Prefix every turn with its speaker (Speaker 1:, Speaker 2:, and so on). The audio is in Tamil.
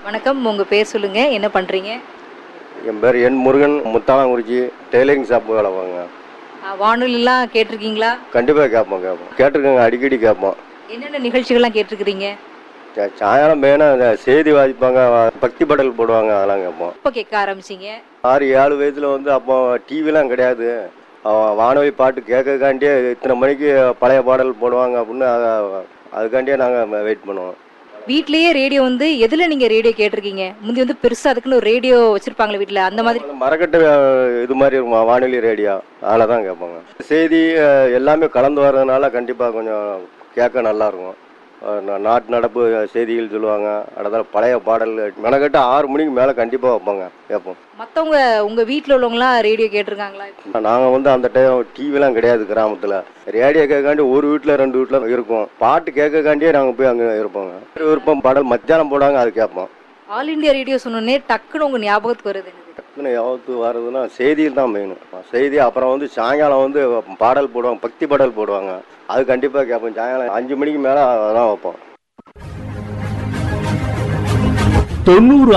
Speaker 1: வணக்கம் உங்கள் பேர் சொல்லுங்கள் என்ன பண்ணுறீங்க
Speaker 2: என் பேர் என் முருகன் முத்தாளங்குறிச்சி டெய்லரிங் ஷாப் வேலை வாங்க
Speaker 1: வானொலிலாம் கேட்டிருக்கீங்களா
Speaker 2: கண்டிப்பாக கேட்போம் கேட்போம் கேட்டிருக்கேங்க அடிக்கடி கேட்போம்
Speaker 1: என்னென்ன நிகழ்ச்சிகள்லாம் கேட்டிருக்கிறீங்க
Speaker 2: சா- சாயங்காலம் மெயினாக இந்த செய்தி வாசிப்பாங்க பக்தி பாடல் போடுவாங்க அதெல்லாம் கேட்போம்
Speaker 1: எப்போ கேட்க ஆரம்பிச்சிங்க
Speaker 2: ஆறு ஏழு வயசில் வந்து அப்போ டிவிலாம் கிடையாது அவன் வானொலி பாட்டு கேட்கக்காண்டியே இத்தனை மணிக்கு பழைய பாடல் போடுவாங்க அப்படின்னு அத- அதுக்காண்டியே நாங்கள் வெயிட் பண்ணுவோம்
Speaker 1: வீட்லயே ரேடியோ வந்து எதில் நீங்கள் ரேடியோ கேட்டிருக்கீங்க முந்தி வந்து பெருசாக அதுக்குன்னு ஒரு ரேடியோ வச்சுருப்பாங்களே வீட்டில் அந்த மாதிரி
Speaker 2: மரக்கட்டு அஹ், இது மாதிரி இருக்கும் வானொலி ரேடியோ அதில் தான் கேட்பாங்க செய்தி அஹ், எல்லாமே கலந்து வர்றதுனால கண்டிப்பாக கொஞ்சம் கேட்க நல்லா இருக்கும் அஹ், நா- நாட்டு நடப்பு செய்திகள் சொல்லுவாங்க அடுத்த பழைய பாடல் மெனக்கட்டு ஆறு மணிக்கு மேலே கண்டிப்பாக வைப்பாங்க கேட்போம்
Speaker 1: மற்றவங்க உங்கள் வீட்டில் உள்ளவங்களாம் ரேடியோ கேட்டிருக்காங்களா
Speaker 2: நாங்கள் வந்து அந்த டைம் டிவிலாம் கிடையாது கிராமத்தில் ரேடியோ கேட்காண்டி ஒரு வீட்டில் ரெண்டு வீட்டில் இருக்கும் பாட்டு கேட்கக்காண்டியே நாங்கள் போய் அங்கே இருப்போங்க விருப்பம் பாடல் மத்தியானம் போடாங்க அது கேட்போம்
Speaker 1: ஆல் இந்தியா ரேடியோ சொன்னோன்னே டக்குன்னு உங்கள் ஞாபகத்துக்கு வருது எனக்கு
Speaker 2: டக்குன்னு யாவத்து வர்றதுன்னா செய்தியில் தான் மெயின் செய்தி அப்புறம் வந்து சாயங்காலம் வந்து பாடல் போடுவாங்க பக்தி பாடல் போடுவாங்க அது கண்டிப்பாக கேட்போம் சாயங்காலம் அஞ்சு மணிக்கு மேலே அதான் வைப்போம்
Speaker 3: தொண்ணூறு